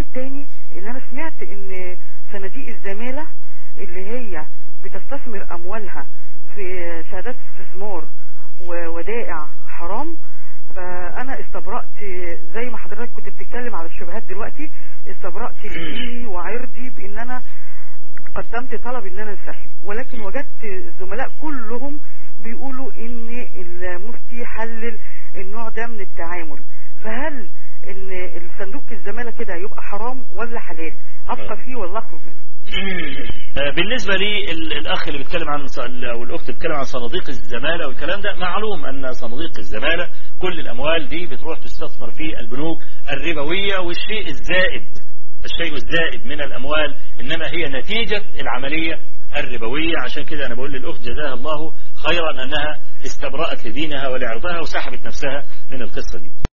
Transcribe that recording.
التاني ان انا سمعت ان صناديق الزمالة اللي هي بتستثمر اموالها في شهادات استثمار وودائع حرام فانا استبرأت زي ما حضرتك كنت بتتكلم على الشبهات دلوقتي استبرأت لديني وعرضي بان انا قدمت طلب ان انا انسحب ولكن وجدت الزملاء كلهم بيقولوا ان المفتي حلل النوع ده من التعامل فهل ان الصندوق الزمالة كده يبقى حرام ولا حلال ابقى فيه ولا اخرج منه آه، بالنسبة لي ال- الأخ اللي بيتكلم عن ص- أو الأخت بتتكلم عن صناديق الزمالة والكلام ده معلوم أن صناديق الزمالة كل الأموال دي بتروح تستثمر في البنوك الربوية والشيء الزائد الشيء الزائد من الأموال إنما هي نتيجة العملية الربوية عشان كده أنا بقول للأخت جزاها الله خيرا أنها استبرأت لدينها ولعرضها وسحبت نفسها من القصة دي